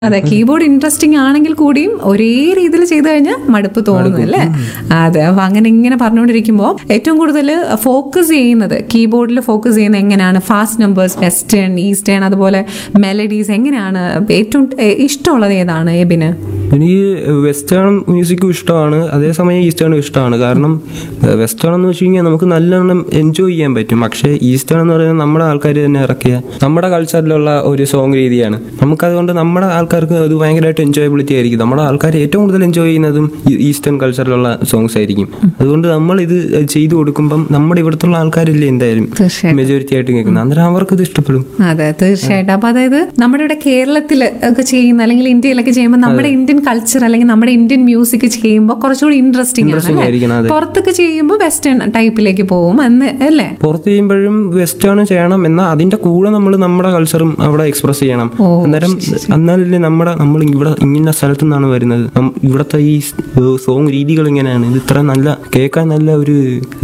അതെ keyboard interesting ആണെങ്കിൽ കൂടിയും ഒരേ രീതിയിൽ ചെയ്തു കഴിഞ്ഞാൽ മടുപ്പ് തോന്നുന്നു അല്ലേ അതെ അപ്പൊ അങ്ങനെ ഇങ്ങനെ പറഞ്ഞുകൊണ്ടിരിക്കുമ്പോൾ ഏറ്റവും കൂടുതൽ ഫോക്കസ് ചെയ്യുന്നത് കീബോർഡിൽ ഫോക്കസ് ചെയ്യുന്നത് എങ്ങനെയാണ് ഫാസ്റ്റ് നമ്പേഴ്സ് വെസ്റ്റേൺ ഈസ്റ്റേൺ അതുപോലെ മെലഡീസ് എങ്ങനെയാണ് ഏറ്റവും ഏ- ഇഷ്ടമുള്ളത് ഏതാണ് എബിന് എനിക്ക് വെസ്റ്റേൺ മ്യൂസിക്കും ഇഷ്ടമാണ് അതേസമയം ഈസ്റ്റേണും ഇഷ്ടമാണ് കാരണം വെസ്റ്റേൺ എന്ന് വെച്ച് കഴിഞ്ഞാൽ നമുക്ക് നല്ലോണം എൻജോയ് ചെയ്യാൻ പറ്റും പക്ഷേ ഈസ്റ്റേൺ എന്ന് പറയുന്നത് നമ്മുടെ ആൾക്കാർ തന്നെ ഇറക്കിയ നമ്മുടെ കൾച്ചറിലുള്ള ഒരു സോങ് രീതിയാണ് നമുക്കതുകൊണ്ട് നമ്മുടെ ആൾക്കാർക്ക് അത് ഭയങ്കരമായിട്ട് എൻജോയബിലിറ്റി ആയിരിക്കും നമ്മുടെ ആൾക്കാർ ഏറ്റവും കൂടുതൽ എൻജോയ് ചെയ്യുന്നതും ഈ ഈസ്റ്റേൺ കൾച്ചറിലുള്ള സോങ്സ് ആയിരിക്കും അതുകൊണ്ട് നമ്മൾ ഇത് ചെയ്തു കൊടുക്കുമ്പം നമ്മുടെ ഇവിടുത്തുള്ള ആൾക്കാരില്ലേ എന്തായാലും തീർച്ചയായിട്ടും മെജോറിറ്റി ആയിട്ട് കേൾക്കുന്നത് അന്നേരം അവർക്ക് ഇത് ഇഷ്ടപ്പെടും അതെ തീർച്ചയായിട്ടും അപ്പൊ അതായത് നമ്മുടെ ഇവിടെ കേരളത്തിൽ ഒക്കെ ചെയ്യുന്ന അല്ലെങ്കിൽ ഇന്ത്യയിലൊക്കെ ചെയ്യുമ്പോൾ നമ്മുടെ ഇന്ത്യൻ കൾച്ചർ അല്ലെങ്കിൽ നമ്മുടെ ഇന്ത്യൻ മ്യൂസിക് ചെയ്യുമ്പോൾ കുറച്ചുകൂടി ഇൻട്രസ്റ്റിംഗ് ആണ് Interesting അല്ലേ? ആയിരിക്കണം, അതെ. പുറത്തൊക്കെ ചെയ്യുമ്പോൾ വെസ്റ്റേൺ ടൈപ്പിലേക്ക് പോകും എന്ന് അല്ലേ പുറത്ത് ചെയ്യുമ്പോഴും വെസ്റ്റേൺ ചെയ്യണം എന്നാൽ അതിന്റെ കൂടെ നമ്മൾ നമ്മുടെ കൾച്ചറും അവിടെ എക്സ്പ്രസ് ചെയ്യണം ഓ, അന്നേരം എന്നാലല്ലേ നമ്മുടെ നമ്മൾ ഇവിടെ ഇങ്ങനെ സ്ഥലത്തു നിന്നാണ് വരുന്നത് നം- ഇവിടുത്തെ ഈ സോങ് രീതികൾ ഇങ്ങനെയാണ് ഇത് ഇത്ര നല്ല കേൾക്കാൻ നല്ല ഒരു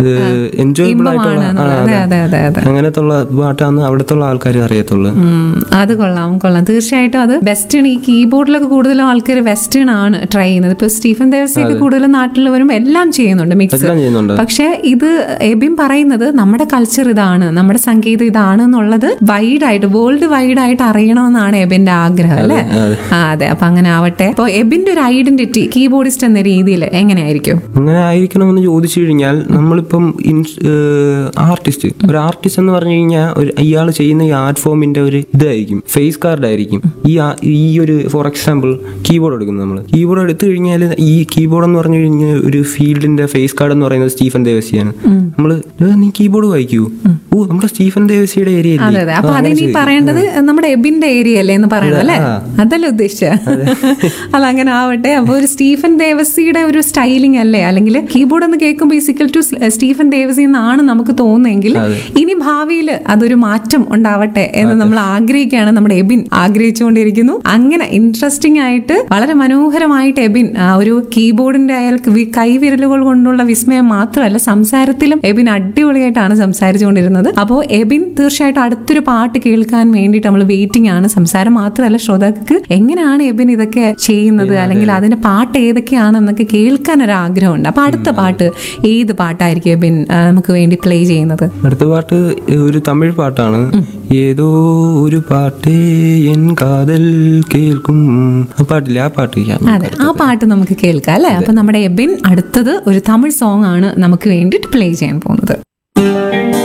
എൻജോയബിൾ ആയിട്ടുള്ള ഇമ്പമാണ് ആ, അതെ അതെ. അതെ അതെ അതെ അങ്ങനത്തെ ഉള്ള പാട്ടാണ് അവിടുത്തെ ആൾക്കാർ അറിയത്തുള്ളൂ ഉം, അത് കൊള്ളാം കൊള്ളാം തീർച്ചയായിട്ടും അത് വെസ്റ്റേൺ ഈ കീബോർഡിലൊക്കെ കൂടുതലും ആൾക്കാർ വെസ്റ്റേൺ ആണ് ട്രൈ ചെയ്യുന്നത് ഇപ്പൊ സ്റ്റീഫൻ ദേവസിയൊക്കെ കൂടുതലും നാട്ടിൽ വരുമ്പോൾ എല്ലാം ചെയ്യുന്നുണ്ട് മിക്സ് എല്ലാം ചെയ്യുന്നുണ്ട് പക്ഷെ ഇത് എബിൻ പറയുന്നത് നമ്മുടെ കൾച്ചർ ഇതാണ് നമ്മുടെ സംഗീതം ഇതാണ് എന്നുള്ളത് വൈഡ് ആയിട്ട് വേൾഡ് വൈഡ് ആയിട്ട് അറിയണമെന്നാണ് എബിന്റെ ആഗ്രഹം അല്ലേ ആ അതെ അപ്പൊ അങ്ങനെ ആവട്ടെ അപ്പൊ എബിന്റെ ഒരു ഐഡന്റിറ്റി കീബോർഡിസ്റ്റ് എന്ന രീതിയിൽ എങ്ങനെയായിരിക്കും അങ്ങനെ ആയിരിക്കണമെന്ന് ചോദിച്ചു കഴിഞ്ഞാൽ നമ്മളിപ്പം ആർട്ടിസ്റ്റ് ഒരു ആർട്ടിസ്റ്റ് എന്ന് പറഞ്ഞു കഴിഞ്ഞാൽ ഒരു ഇയാൾ ചെയ്യുന്ന ഈ ആർട്ട് ഫോമിന്റെ ഒരു ഇതായിരിക്കും ഫേസ് കാർഡ് ആയിരിക്കും ഈ ആ- ഈ ഒരു ഫോർ എക്സാമ്പിൾ കീബോർഡ് എടുക്കുന്നു നമ്മൾ കീബോർഡ് എടുത്തു കഴിഞ്ഞാൽ ഈ കീബോർഡ് എന്ന് പറഞ്ഞു കഴിഞ്ഞാൽ ഒരു ഫീൽഡിന്റെ ഫേസ് കാർഡ് എന്ന് പറയുന്നത് സ്റ്റീഫൻ ദേവസിയാണ് നമ്മൾ നീ കീബോർഡ് വായിക്കൂ ഓ നമ്മുടെ സ്റ്റീഫൻ ദേവസിയുടെ ഏരിയ അതെ അതെ അപ്പൊ അതിനി പറയേണ്ടത് നമ്മുടെ എബിന്റെ ഏരിയ അല്ലേ എന്ന് പറയണം അല്ലേ ആ. അതല്ലേ ഉദ്ദേശിച്ച അല്ല അങ്ങനെ ആവട്ടെ അപ്പൊ ഒരു സ്റ്റീഫൻ ദേവസിയുടെ ഒരു സ്റ്റൈലിംഗ് അല്ലേ അല്ലെങ്കിൽ കീബോർഡ് എന്ന് കേൾക്കുമ്പോൾ ഈസിക്കൽ ടു സ്റ്റീഫൻ ദേവസി എന്നാണ് നമുക്ക് തോന്നുന്നെങ്കിൽ ഇനി ഭാവിയിൽ അതൊരു മാറ്റം ഉണ്ടാവട്ടെ എന്ന് നമ്മൾ ആഗ്രഹിക്കുകയാണ് നമ്മുടെ എബിൻ ആഗ്രഹിച്ചുകൊണ്ടിരിക്കുന്നു അങ്ങനെ ഇൻട്രസ്റ്റിംഗ് ആയിട്ട് വളരെ മനോഹരമായിട്ട് എബിൻ ആ ഒരു കീബോർഡിന്റെ അയാൾക്ക് വി- കൈവിരലുകൾ കൊണ്ടുള്ള വിസ്മയം മാത്രമല്ല സംസാരത്തിലും എബിൻ അടിപൊളിയായിട്ടാണ് സംസാരിച്ചുകൊണ്ടിരുന്നത് അപ്പോൾ എബിൻ തീർച്ചയായിട്ടും അടുത്തൊരു പാട്ട് കേൾക്കാൻ വേണ്ടിയിട്ട് നമ്മൾ വെയിറ്റിംഗ് ആണ് സംസാരം മാത്രമല്ല ശ്രോതാക്കൾക്ക് എങ്ങനെയാണ് എബിൻ ഇതൊക്കെ ചെയ്യുന്നത് അല്ലെങ്കിൽ അതിന്റെ പാട്ട് ഏതൊക്കെയാണെന്നൊക്കെ കേൾക്കാൻ ഒരു ആഗ്രഹമുണ്ട് അപ്പൊ അടുത്ത പാട്ട് ഏത് പാട്ടായിരിക്കും എബിൻ ആ, നമുക്ക് വേണ്ടി പ്ലേ ചെയ്യുന്നത് അടുത്ത പാട്ട് ഒരു തമിഴ് പാട്ടാണ് ഏതോ ഒരു പാട്ടേ എൻ കാതൽ കേൾക്കും ആ പാട്ടില്ല ആ പാട്ട് ഞാൻ അതെ ആ പാട്ട് നമുക്ക് കേൾക്കാം അല്ലെ അപ്പൊ നമ്മുടെ എബിൻ അടുത്തത് ഒരു തമിഴ് സോങ് ആണ് നമുക്ക് വേണ്ടിയിട്ട് പ്ലേ ചെയ്യാൻ പോകുന്നത്